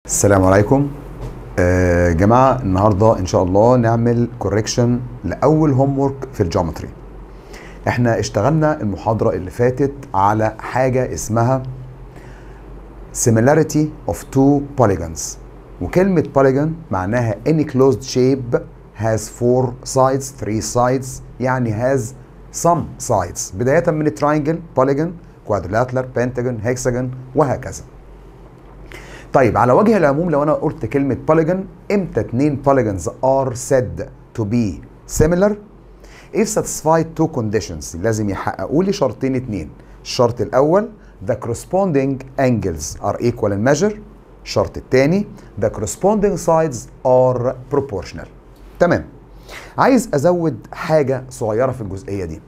السلام عليكم آه جماعة النهاردة إن شاء الله نعمل كوريكشن لأول هوم ورك في الجيومتري احنا اشتغلنا المحاضرة اللي فاتت على حاجة اسمها similarity of two polygons وكلمة polygon معناها any closed shape has four sides three sides يعني has some sides بداية من التراينجل polygon quadrilateral pentagon hexagon وهكذا طيب على وجه العموم لو انا قلت كلمه بوليجون امتى اتنين polygons are said to be similar if satisfied two conditions لازم يحققوا لي شرطين اتنين الشرط الاول the corresponding angles are equal in measure الشرط الثاني the corresponding sides are proportional تمام عايز ازود حاجه صغيره في الجزئيه دي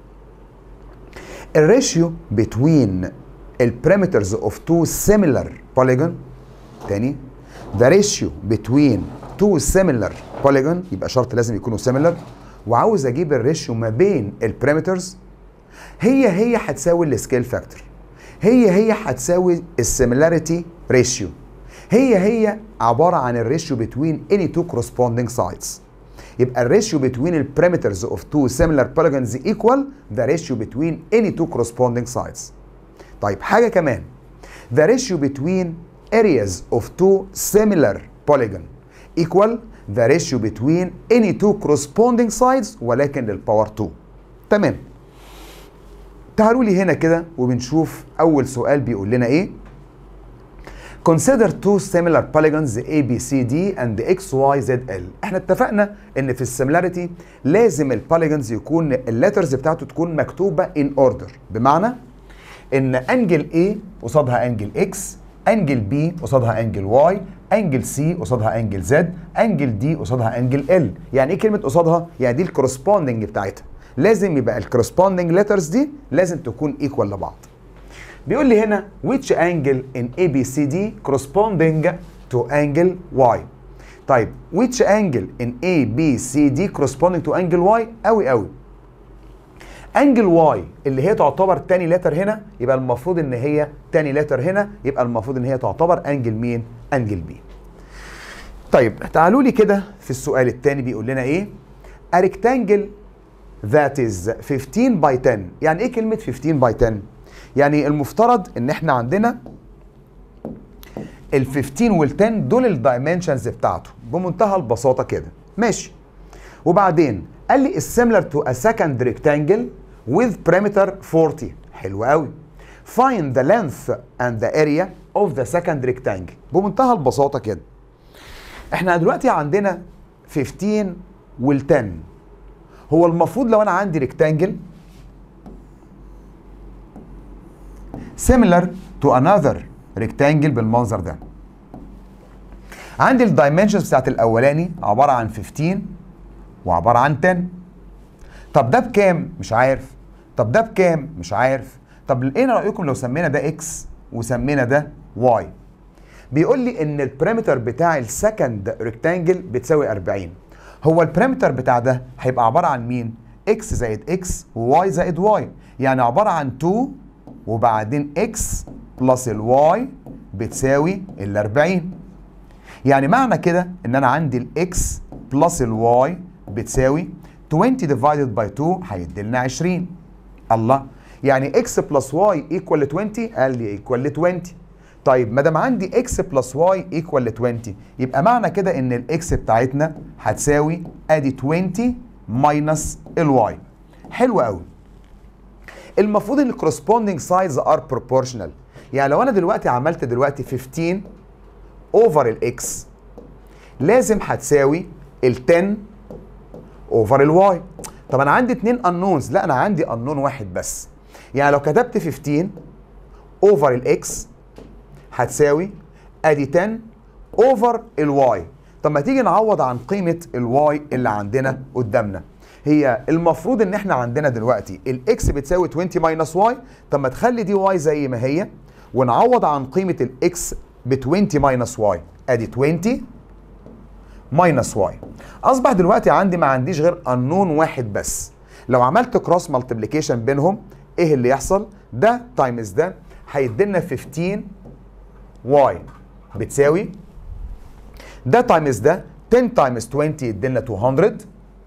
الريشيو between البريمترز of two similar polygon تاني the ratio between two similar polygon يبقى شرط لازم يكونوا similar وعاوز اجيب الريشيو ما بين البريمترز هي هي هتساوي السكيل فاكتور هي هي هتساوي السيميلاريتي ريشيو هي هي عباره عن الريشيو between any two corresponding sides يبقى الريشيو between البريمترز of two similar polygons equal the ratio between any two corresponding sides طيب حاجه كمان the ratio between areas of two similar polygon equal the ratio between any two corresponding sides ولكن للباور 2 تمام تعالوا لي هنا كده وبنشوف اول سؤال بيقول لنا ايه Consider two similar polygons A, B, C, D and X, Y, Z, L. احنا اتفقنا ان في السيميلاريتي لازم البوليجونز يكون الليترز بتاعته تكون مكتوبه in order بمعنى ان انجل A قصادها انجل X انجل بي قصادها انجل واي انجل سي قصادها انجل زد انجل دي قصادها انجل ال يعني ايه كلمه قصادها يعني دي الكورسبوندنج بتاعتها لازم يبقى الكورسبوندنج ليترز دي لازم تكون ايكوال لبعض بيقول لي هنا which angle in ABCD corresponding to angle Y طيب which angle in ABCD corresponding to angle Y قوي قوي انجل واي اللي هي تعتبر تاني لتر هنا يبقى المفروض ان هي تاني لتر هنا يبقى المفروض ان هي تعتبر انجل مين انجل بي طيب تعالوا لي كده في السؤال الثاني بيقول لنا ايه a rectangle that is 15 by 10 يعني ايه كلمه 15 by 10 يعني المفترض ان احنا عندنا ال 15 وال 10 دول الدايمنشنز بتاعته بمنتهى البساطه كده ماشي وبعدين قال لي similar to a second rectangle with perimeter 40 حلو قوي find the length and the area of the second rectangle بمنتهى البساطه كده احنا دلوقتي عندنا 15 وال 10 هو المفروض لو انا عندي ريكتانجل similar to another rectangle بالمنظر ده عندي الدايمنشنز بتاعت الاولاني عباره عن 15 وعباره عن 10 طب ده بكام مش عارف طب ده بكام مش عارف طب ايه رايكم لو سمينا ده اكس وسمينا ده واي بيقول لي ان البريمتر بتاع السكند ريكتانجل بتساوي 40 هو البريمتر بتاع ده هيبقى عباره عن مين اكس زائد اكس وواي زائد واي يعني عباره عن 2 وبعدين اكس بلس الواي بتساوي ال 40 يعني معنى كده ان انا عندي الاكس بلس الواي بتساوي 20 divided by 2 هيدي لنا 20 الله يعني x بلس y equal ل 20 قال لي equal ل 20 طيب ما دام عندي x بلس y equal ل 20 يبقى معنى كده ان الاكس بتاعتنا هتساوي ادي 20 ماينس الواي حلو قوي المفروض ان الكورسبوندينج سايدز ار بروبورشنال يعني لو انا دلوقتي عملت دلوقتي 15 اوفر الاكس لازم هتساوي ال 10 اوفر الواي طب انا عندي اتنين انونز لا انا عندي انون واحد بس يعني لو كتبت 15 اوفر الاكس هتساوي ادي 10 اوفر الواي طب ما تيجي نعوض عن قيمه الواي اللي عندنا قدامنا هي المفروض ان احنا عندنا دلوقتي الاكس بتساوي 20 ماينس واي طب ما تخلي دي واي زي ما هي ونعوض عن قيمه الاكس ب 20 ماينس واي ادي 20 ماينس واي اصبح دلوقتي عندي ما عنديش غير انون واحد بس لو عملت كروس مالتيبليكيشن بينهم ايه اللي يحصل ده تايمز ده هيدينا 15 واي بتساوي ده تايمز ده 10 تايمز 20 يدينا 200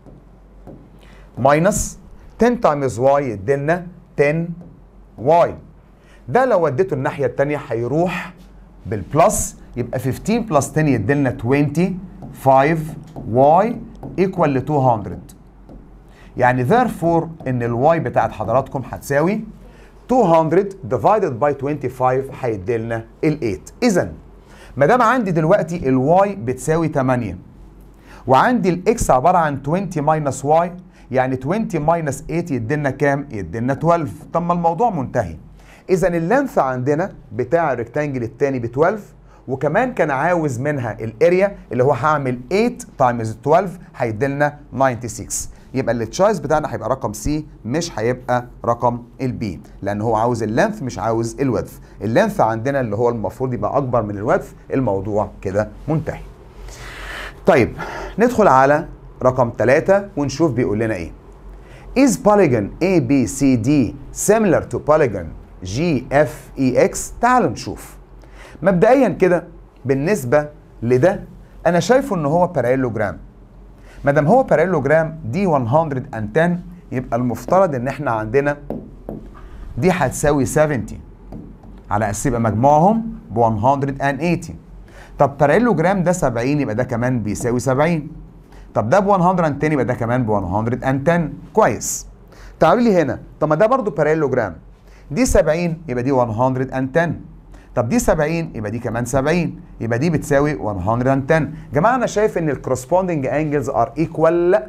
ماينس 10 تايمز واي يدينا 10 واي ده لو وديته الناحية التانية هيروح بالبلس يبقى 15 بلس 10 يدينا 25 واي ايكوال ل 200 يعني therefore ان الواي بتاعت حضراتكم هتساوي 200 divided by 25 هيديلنا ال 8 اذا ما دام عندي دلوقتي الواي بتساوي 8 وعندي الاكس عباره عن 20 ماينس واي يعني 20 ماينس 8 يدينا كام؟ يدينا 12 طب ما الموضوع منتهي اذا اللينث عندنا بتاع الريكتانجل الثاني ب 12 وكمان كان عاوز منها الاريا اللي هو هعمل 8 تايمز 12 هيديلنا 96 يبقى التشايس بتاعنا هيبقى رقم سي مش هيبقى رقم البي لان هو عاوز اللينث مش عاوز الويدث اللينث عندنا اللي هو المفروض يبقى اكبر من الويدث الموضوع كده منتهي طيب ندخل على رقم 3 ونشوف بيقول لنا ايه Is polygon ABCD similar to polygon GFEX؟ تعالوا نشوف. مبدئيا كده بالنسبة لده أنا شايفه إن هو بارالوجرام. ما دام هو بارالوجرام دي 110 يبقى المفترض إن إحنا عندنا دي هتساوي 70 على أساس يبقى مجموعهم ب 180. طب بارالوجرام ده 70 يبقى ده كمان بيساوي 70. طب ده ب 110 يبقى ده كمان ب 110 كويس. تعالوا لي هنا طب ما ده برضه بارالوجرام دي 70 يبقى دي 110 طب دي 70 يبقى دي كمان 70 يبقى دي بتساوي 110 جماعه انا شايف ان الكورسبوندنج انجلز ار ايكوال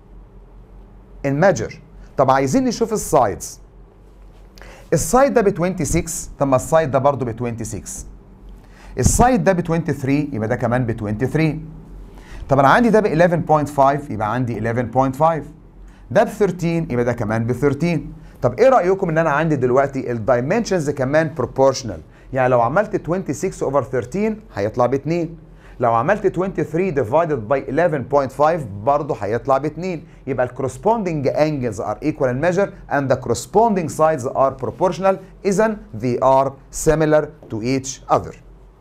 ان ميجر طب عايزين نشوف السايدز السايد ده ب 26 طب ما السايد ده برضه ب 26 السايد ده ب 23 يبقى ده كمان ب 23 طب انا عندي ده ب 11.5 يبقى عندي 11.5 ده ب 13 يبقى ده كمان ب 13 طب ايه رايكم ان انا عندي دلوقتي الدايمنشنز كمان بروبورشنال يعني لو عملت 26 اوفر 13 هيطلع ب 2 لو عملت 23 divided by 11.5 برضه هيطلع ب 2 يبقى الكورسبوندنج angles are equal in measure and the corresponding sides are proportional اذا they are similar to each other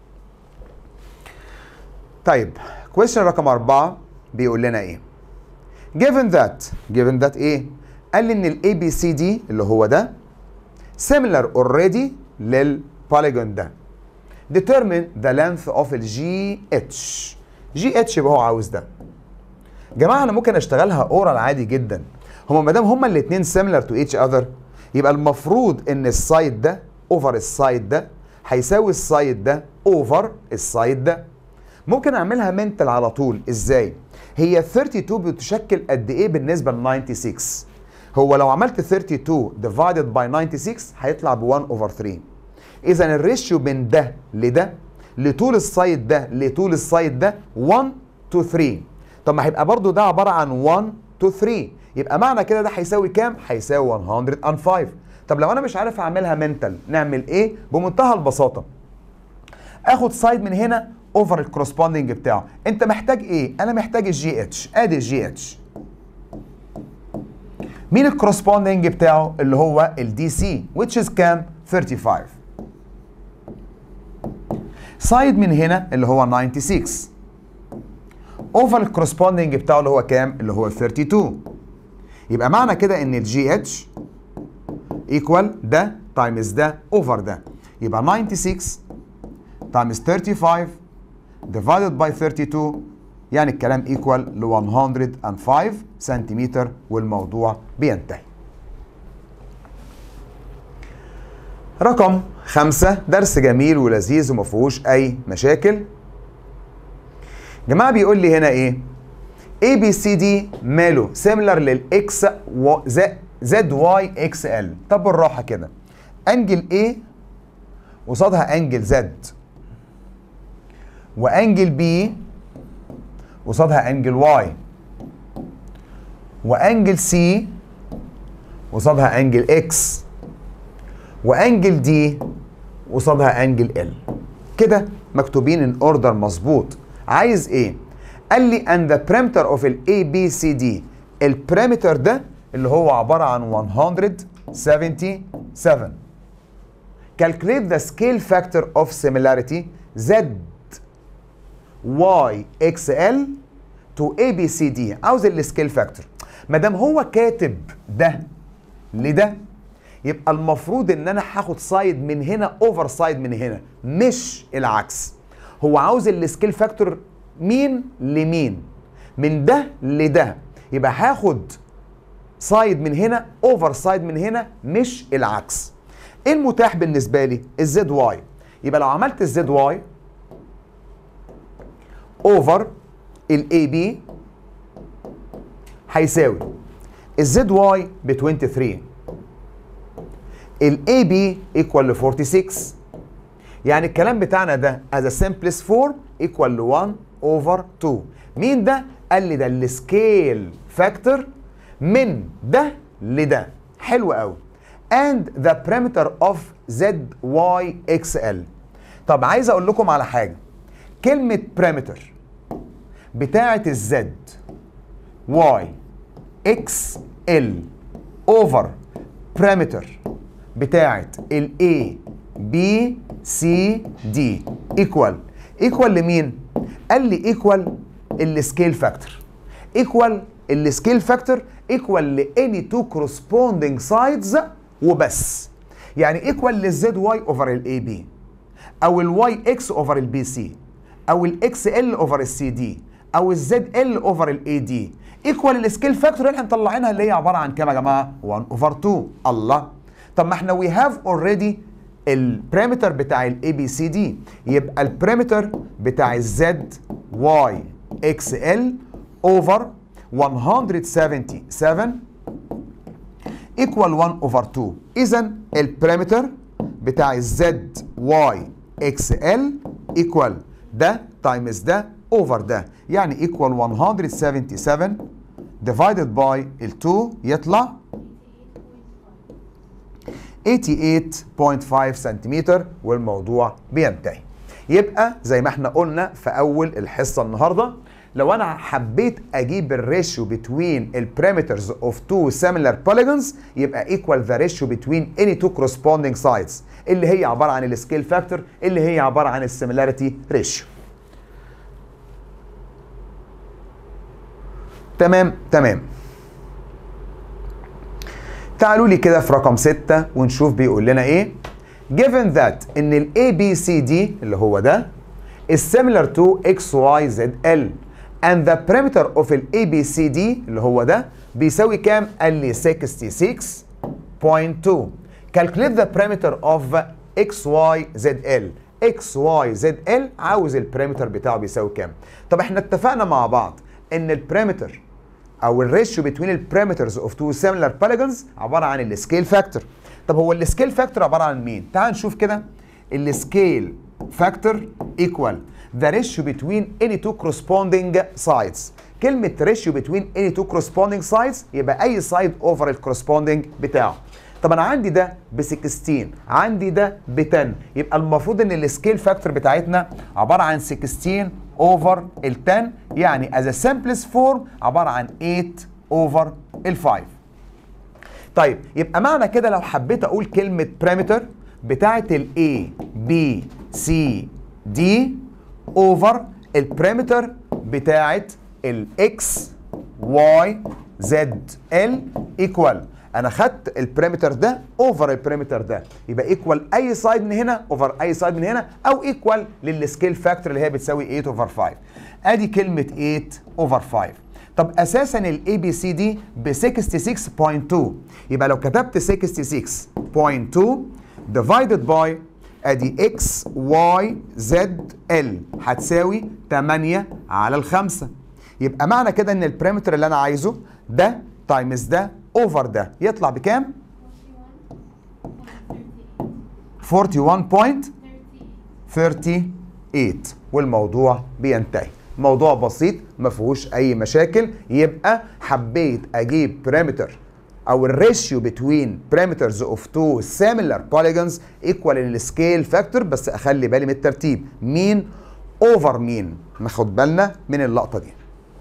طيب question رقم 4 بيقول لنا ايه given that given that ايه قال لي ان الاي بي سي دي اللي هو ده similar already للبوليجون ده determine the length of الجي اتش جي اتش يبقى هو عاوز ده جماعه انا ممكن اشتغلها اورال عادي جدا هما ما دام هما الاثنين similar to each other يبقى المفروض ان السايد ده اوفر السايد ده هيساوي السايد ده اوفر السايد ده ممكن اعملها منتل على طول ازاي هي 32 بتشكل قد ايه بالنسبه ل 96 هو لو عملت 32 divided by 96 هيطلع ب 1 over 3 اذا الريشيو بين ده لده لطول السايد ده لطول السايد ده 1 to 3 طب ما هيبقى برضو ده عباره عن 1 to 3 يبقى معنى كده ده هيساوي كام هيساوي 105 طب لو انا مش عارف اعملها منتال نعمل ايه بمنتهى البساطه اخد سايد من هنا اوفر الكورسبوندنج بتاعه انت محتاج ايه انا محتاج الجي اتش ادي الجي اتش مين الكورسبوندنج بتاعه اللي هو الدي سي which is كام 35 سايد من هنا اللي هو 96 اوفر الكورسبوندنج بتاعه اللي هو كام اللي هو 32 يبقى معنى كده ان الجي اتش ايكوال ده تايمز ده اوفر ده يبقى 96 تايمز 35 divided by 32 يعني الكلام ايكوال ل 105 سنتيمتر والموضوع بينتهي. رقم خمسة درس جميل ولذيذ وما فيهوش أي مشاكل. جماعة بيقول لي هنا إيه؟ A B C D ماله سيميلر للإكس زد واي إكس إل. طب بالراحة كده. أنجل A قصادها أنجل زد. وانجل بي قصادها انجل واي وانجل سي قصادها انجل اكس وانجل دي قصادها انجل ال كده مكتوبين ان اوردر مظبوط عايز ايه قال لي ان ذا perimeter اوف الاي بي سي دي البريمتر ده اللي هو عباره عن 177 calculate the scale factor of similarity z واي اكس ال تو اي بي سي دي عاوز السكيل فاكتور ما دام هو كاتب ده لده يبقى المفروض ان انا هاخد سايد من هنا اوفر سايد من هنا مش العكس هو عاوز السكيل فاكتور مين لمين من ده لده يبقى هاخد سايد من هنا اوفر سايد من هنا مش العكس ايه المتاح بالنسبه لي الزد واي يبقى لو عملت الزد واي اوفر الاي بي هيساوي الزد واي ب 23 الاي بي ايكوال ل 46 يعني الكلام بتاعنا ده as a simplest form equal ل 1 over 2 مين ده؟ قال لي ده السكيل فاكتور من ده لده حلو قوي and the parameter of z y x l طب عايز اقول لكم على حاجه كلمه parameter بتاعه الزد y x l over parameter بتاعه ال a b c d equal equal لمين قال لي equal السكيل فاكتور equal السكيل فاكتور equal ل any two corresponding sides وبس يعني equal للزد واي اوفر الاي بي او الواي اكس اوفر البي سي او الاكس ال اوفر السي دي او الزد ال اوفر الاي دي ايكوال السكيل فاكتور اللي احنا مطلعينها اللي هي عباره عن كام يا جماعه 1 اوفر 2 الله طب ما احنا وي هاف اوريدي البريمتر بتاع الاي بي سي دي يبقى البريمتر بتاع الزد واي اكس ال اوفر 177 equal 1 over 2 اذا البريمتر بتاع الزد واي اكس ال equal ده تايمز ده اوفر ده يعني equal 177 divided by ال 2 يطلع 88.5 سنتيمتر والموضوع بينتهي يبقى زي ما احنا قلنا في اول الحصه النهارده لو انا حبيت اجيب الريشيو بتوين البارامترز اوف تو similar polygons يبقى equal the ratio between any two corresponding sides اللي هي عباره عن السكيل فاكتور اللي هي عباره عن السيميلاريتي ريشيو تمام تمام تعالوا لي كده في رقم 6 ونشوف بيقول لنا ايه given that ان ال ABCD اللي هو ده is similar to XYZL and the parameter of ال ABCD اللي هو ده بيساوي كام؟ قال لي 66.2 calculate the parameter of XYZL XYZL عاوز البارامتر بتاعه بيساوي كام؟ طب احنا اتفقنا مع بعض ان البارامتر او الريشيو بين البارامترز اوف تو سيميلار polygons عباره عن السكيل فاكتور طب هو السكيل فاكتور عباره عن مين تعال نشوف كده السكيل فاكتور equal the ratio between any two corresponding sides كلمة ratio between any two corresponding sides يبقى أي سايد اوفر الكورسبوندينج بتاعه طب أنا عندي ده ب 16 عندي ده ب 10 يبقى المفروض إن السكيل فاكتور بتاعتنا عبارة عن 16 اوفر ال 10 يعني as a simplest form عبارة عن 8 اوفر ال 5 طيب يبقى معنى كده لو حبيت اقول كلمة parameter بتاعة ال A B C D over البارامتر بتاعة ال X Y Z L equal انا خدت البارامتر ده اوفر البارامتر ده يبقى ايكوال اي سايد من هنا اوفر اي سايد من هنا او ايكوال للسكيل فاكتور اللي هي بتساوي 8 اوفر 5 ادي كلمة 8 اوفر 5 طب اساسا الاي بي سي دي ب 66.2 يبقى لو كتبت 66.2 divided by ادي اكس واي زد ال هتساوي 8 على الخمسة يبقى معنى كده ان البارامتر اللي انا عايزه ده تايمز ده اوفر ده يطلع بكام 41.38 والموضوع بينتهي موضوع بسيط ما فيهوش اي مشاكل يبقى حبيت اجيب بارامتر او الريشيو بتوين parameters اوف تو similar polygons equal السكيل فاكتور بس اخلي بالي من الترتيب مين اوفر مين ناخد بالنا من اللقطه دي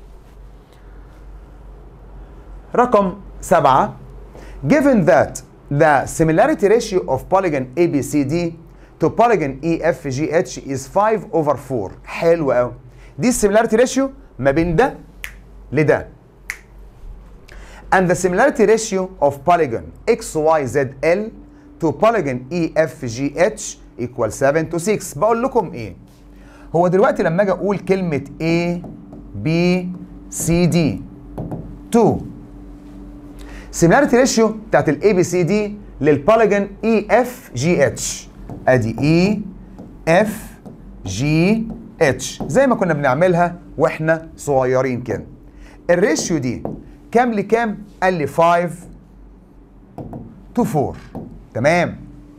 رقم سبعة given that the similarity ratio of polygon ABCD to polygon EFGH is 5 over 4 حلو قوي دي السيميلاريتي ريشيو ما بين ده لده and the similarity ratio of polygon XYZL to polygon EFGH equal 7 to 6 بقول لكم ايه هو دلوقتي لما اجي اقول كلمه A B C D 2 similarity ratio بتاعت ال A B C D للبوليجون EFGH ادي E F G H زي ما كنا بنعملها واحنا صغيرين كده الريشيو دي كام لكام؟ قال لي 5 to 4 تمام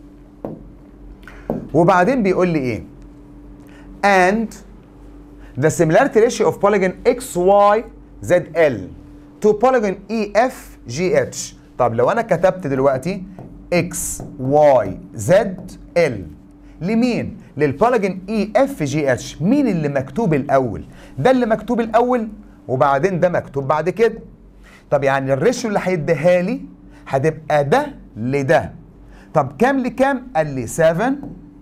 وبعدين بيقول لي ايه؟ and the similarity ratio of polygon XY ZL to polygon EFGH طب لو انا كتبت دلوقتي X Y Z L لمين؟ للبوليجون اي اف جي اتش مين اللي مكتوب الاول؟ ده اللي مكتوب الاول وبعدين ده مكتوب بعد كده طب يعني الريشيو اللي هيديها لي هتبقى ده لده طب كام لكام؟ قال لي 7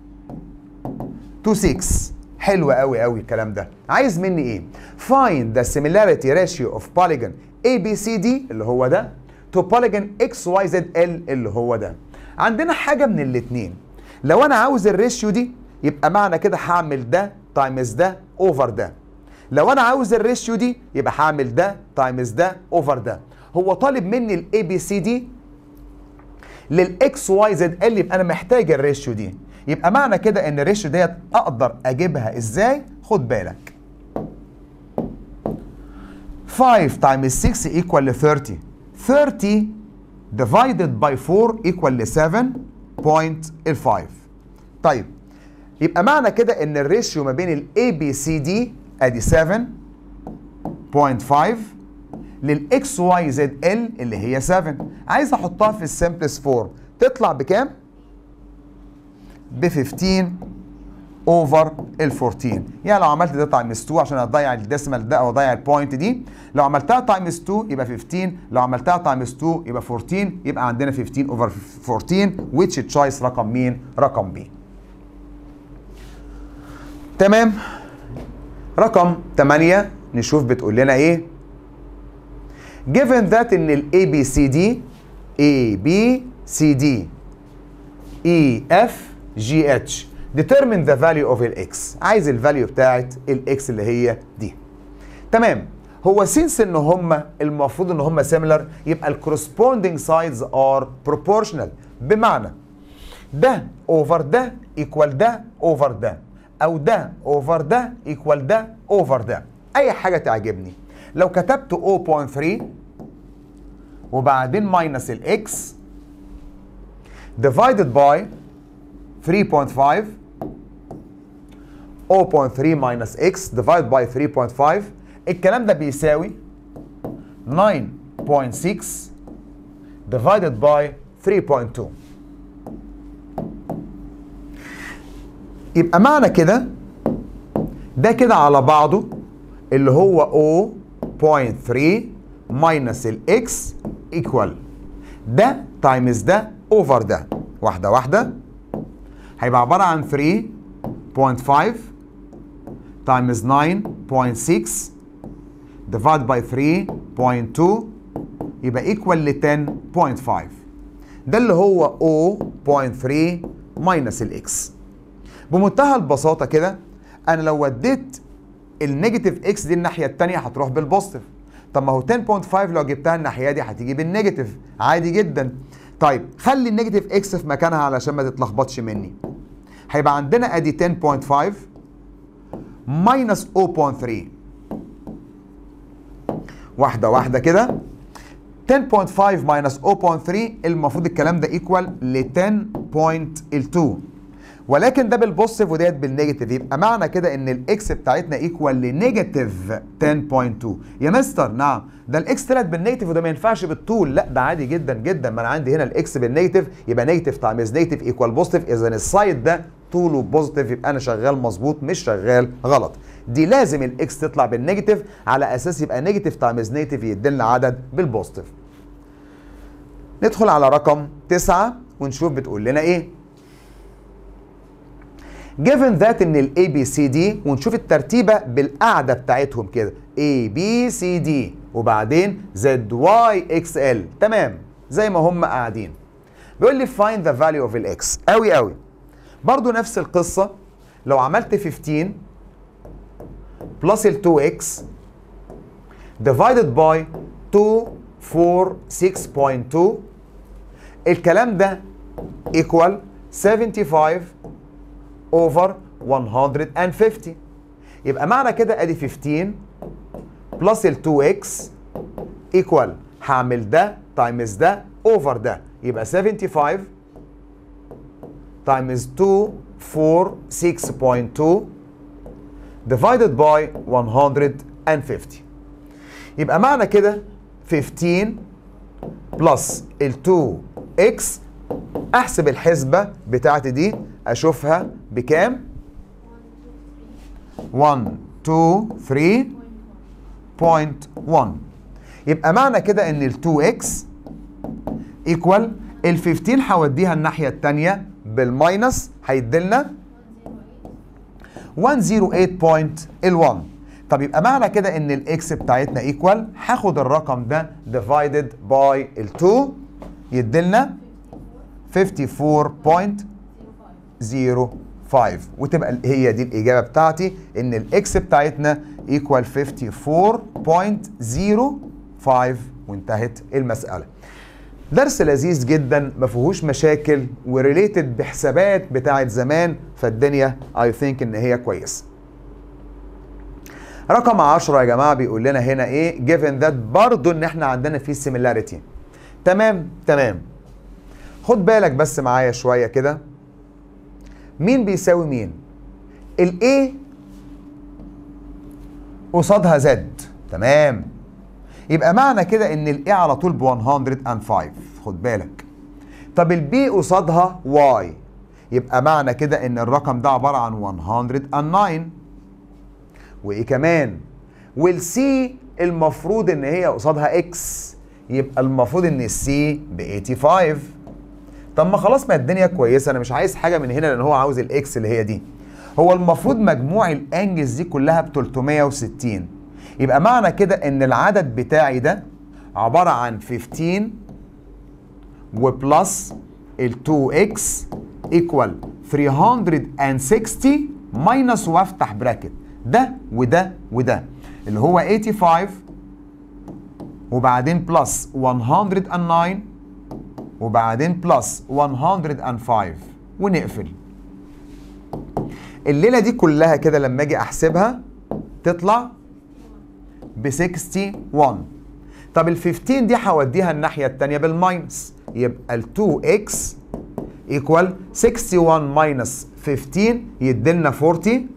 to 6 حلو قوي قوي الكلام ده عايز مني ايه؟ find the similarity ratio of polygon ABCD اللي هو ده to polygon XYZL اللي هو ده عندنا حاجة من الاتنين لو انا عاوز الريشيو دي يبقى معنى كده هعمل ده تايمز ده اوفر ده لو انا عاوز الريشيو دي يبقى هعمل ده تايمز ده اوفر ده هو طالب مني الاي بي سي دي للاكس واي زد ال يبقى انا محتاج الريشيو دي يبقى معنى كده ان الريشيو ديت اقدر اجيبها ازاي خد بالك 5 times 6 equal ل 30 30 divided by 4 equal ل 7.5 طيب يبقى معنى كده ان الريشيو ما بين الاي بي سي دي ادي 7.5 للاكس واي زد ال اللي هي 7 عايز احطها في السمبلس فورم تطلع بكام؟ ب 15 اوفر ال 14 يعني لو عملت ده تايمز 2 عشان اضيع الديسمال ده او اضيع البوينت دي لو عملتها تايمز 2 يبقى 15 لو عملتها تايمز 2 يبقى 14 يبقى عندنا 15 اوفر 14 which choice رقم مين؟ رقم بي تمام رقم 8 نشوف بتقول لنا ايه given that ان ال ABCD ABCD EF GH determine the value of ال X عايز الفاليو بتاعت ال X اللي هي دي تمام هو سينس ان هم المفروض ان هم similar يبقى ال corresponding sides are proportional بمعنى ده اوفر ده equal ده اوفر ده او ده اوفر ده ايكوال ده اوفر ده اي حاجه تعجبني لو كتبت 0.3 وبعدين ماينس الاكس divided by 3.5 0.3 minus x divided by 3.5 الكلام ده بيساوي 9.6 divided by 3.2 يبقى معنى كده ده كده على بعضه اللي هو 0.3 ماينس الاكس ايكوال ده تايمز ده اوفر ده واحده واحده هيبقى عباره عن 3.5 تايمز 9.6 ديفايد باي 3.2 يبقى ايكوال ل 10.5 ده اللي هو 0.3 ماينس الاكس بمنتهى البساطه كده انا لو وديت النيجاتيف اكس دي الناحيه الثانيه هتروح بالبوزيتيف طب ما هو 10.5 لو جبتها الناحيه دي هتيجي بالنيجاتيف عادي جدا طيب خلي النيجاتيف اكس في مكانها علشان ما تتلخبطش مني هيبقى عندنا ادي 10.5 ماينس 0.3 واحده واحده كده 10.5 ماينس 0.3 المفروض الكلام ده ايكوال ل 10.2 ولكن ده بالبوزيتيف وديت بالنيجاتيف يبقى معنى كده ان الاكس بتاعتنا ايكوال لنيجاتيف 10.2 يا مستر نعم ده الاكس طلعت بالنيجاتيف وده ما ينفعش بالطول لا ده عادي جدا جدا ما انا عندي هنا الاكس بالنيجاتيف يبقى نيجاتيف تايمز نيجاتيف ايكوال بوزيتيف اذا السايد ده طوله بوزيتيف يبقى انا شغال مظبوط مش شغال غلط دي لازم الاكس تطلع بالنيجاتيف على اساس يبقى نيجاتيف تايمز نيجاتيف يديلنا عدد بالبوزيتيف ندخل على رقم 9 ونشوف بتقول لنا ايه given that ان ال A B C D ونشوف الترتيبه بالقاعده بتاعتهم كده A B C D وبعدين Z Y X L تمام زي ما هم قاعدين بيقول لي find the value of ال X قوي قوي برضو نفس القصه لو عملت 15 plus ال 2x divided by 246.2 الكلام ده equal 75 over 150 يبقى معنى كده ادي 15 plus ال 2x equal هعمل ده تايمز ده over ده يبقى 75 times 246.2 divided by 150 يبقى معنى كده 15 بلس ال 2x احسب الحسبة بتاعتي دي اشوفها بكام 1 2 3.1 يبقى معنى كده ان ال 2x ايكوال ال 15 هوديها الناحية التانية بالماينس هيديلنا 108.1 طب يبقى معنى كده ان الاكس بتاعتنا ايكوال هاخد الرقم ده ديفايدد باي ال 2 يديلنا 54.05 وتبقى هي دي الاجابه بتاعتي ان الاكس بتاعتنا ايكوال 54.05 وانتهت المساله درس لذيذ جدا ما فيهوش مشاكل وريليتد بحسابات بتاعت زمان فالدنيا اي ثينك ان هي كويسه رقم 10 يا جماعه بيقول لنا هنا ايه given that برضو ان احنا عندنا في similarity تمام تمام خد بالك بس معايا شويه كده مين بيساوي مين ال A قصادها Z تمام يبقى معنى كده ان ال A على طول ب 105 خد بالك طب ال B قصادها Y يبقى معنى كده ان الرقم ده عباره عن 109 وايه كمان والسي المفروض ان هي قصادها اكس يبقى المفروض ان السي ب 85 طب ما خلاص ما الدنيا كويسه انا مش عايز حاجه من هنا لان هو عاوز الاكس اللي هي دي هو المفروض مجموع الانجلز دي كلها ب 360 يبقى معنى كده ان العدد بتاعي ده عباره عن 15 وبلس ال 2x ايكوال 360 ماينس وافتح براكت ده وده وده اللي هو 85 وبعدين بلس 109 وبعدين بلس 105 ونقفل الليله دي كلها كده لما اجي احسبها تطلع ب 61 طب ال 15 دي هوديها الناحيه الثانيه بالماينس يبقى ال 2x ايكوال 61 ماينس 15 يديلنا 46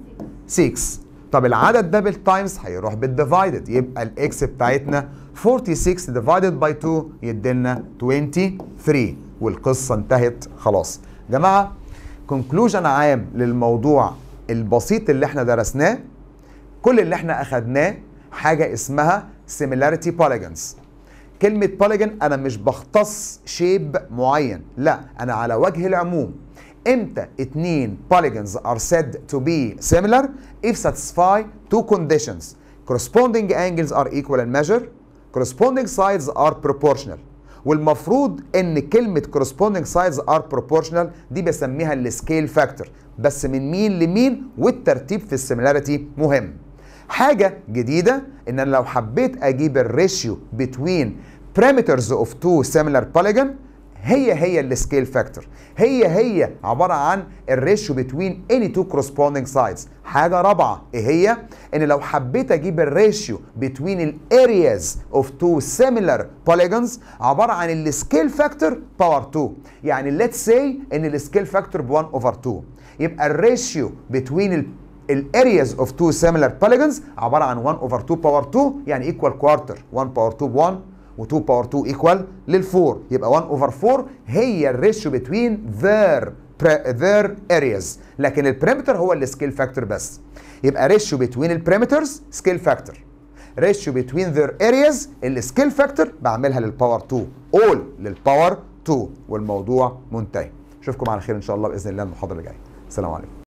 طب العدد ده بالتايمز هيروح بالديفايدد يبقى الاكس بتاعتنا 46 ديفايدد باي 2 يديلنا 23 والقصه انتهت خلاص جماعه كونكلوجن عام للموضوع البسيط اللي احنا درسناه كل اللي احنا اخدناه حاجه اسمها similarity polygons كلمة polygon أنا مش بختص شيب معين لا أنا على وجه العموم امتى اتنين polygons are said to be similar if satisfy two conditions corresponding angles are equal in measure corresponding sides are proportional والمفروض ان كلمة corresponding sides are proportional دي بسميها السكيل فاكتور بس من مين لمين والترتيب في السيميلاريتي مهم حاجة جديدة ان انا لو حبيت اجيب الريشيو between parameters of two similar polygon هي هي السكيل فاكتور هي هي عباره عن الريشيو بتوين اني تو كورسبوندينج سايدز حاجه رابعه ايه هي ان لو حبيت اجيب الريشيو بتوين الارياز اوف تو سيميلار بوليجونز عباره عن السكيل فاكتور باور 2 يعني ليتس سي ان السكيل فاكتور ب 1 اوفر 2 يبقى الريشيو بتوين الارياز اوف تو سيميلار بوليجونز عباره عن 1 اوفر 2 باور 2 يعني ايكوال كوارتر 1 باور 2 ب 1 و2 باور 2 ايكوال لل4 يبقى 1 اوفر 4 هي الريشيو بتوين their their areas لكن البريمتر هو السكيل فاكتور بس يبقى ريشيو بتوين البريمترز سكيل فاكتور ريشيو بتوين their areas السكيل فاكتور بعملها للباور 2 all للباور 2 والموضوع منتهي اشوفكم على خير ان شاء الله باذن الله المحاضره اللي جايه السلام عليكم